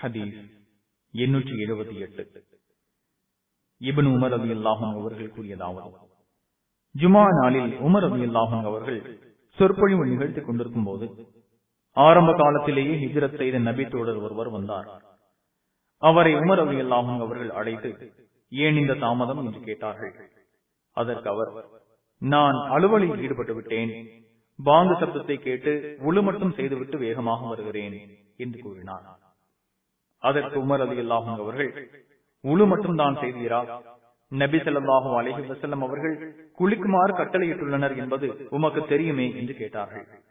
ஹதீஸ் எண்ணூற்றி எழுபத்தி எட்டு இபன் உமர் அலி அல்லாஹும் அவர்கள் கூறியதாவது ஜுமா நாளில் உமர் அலி அல்லாஹும் அவர்கள் சொற்பொழிவு நிகழ்த்திக் கொண்டிருக்கும் போது ஆரம்ப காலத்திலேயே ஹிஜரத் செய்த நபி தோழர் ஒருவர் வந்தார் அவரை உமர் அலி அல்லாஹும் அவர்கள் அழைத்து ஏன் இந்த தாமதம் என்று கேட்டார்கள் அதற்கு அவர் நான் அலுவலில் ஈடுபட்டு விட்டேன் பாங்கு சப்தத்தை கேட்டு உழு மட்டும் செய்துவிட்டு வேகமாக வருகிறேன் என்று கூறினார் அதற்கு உமர் அலி அல்லாஹும் அவர்கள் உழு மட்டும் தான் செய்தீரா நபி சொல்லாஹும் அலஹி வசல்லம் அவர்கள் குளிக்குமாறு கட்டளையிட்டுள்ளனர் என்பது உமக்கு தெரியுமே என்று கேட்டார்கள்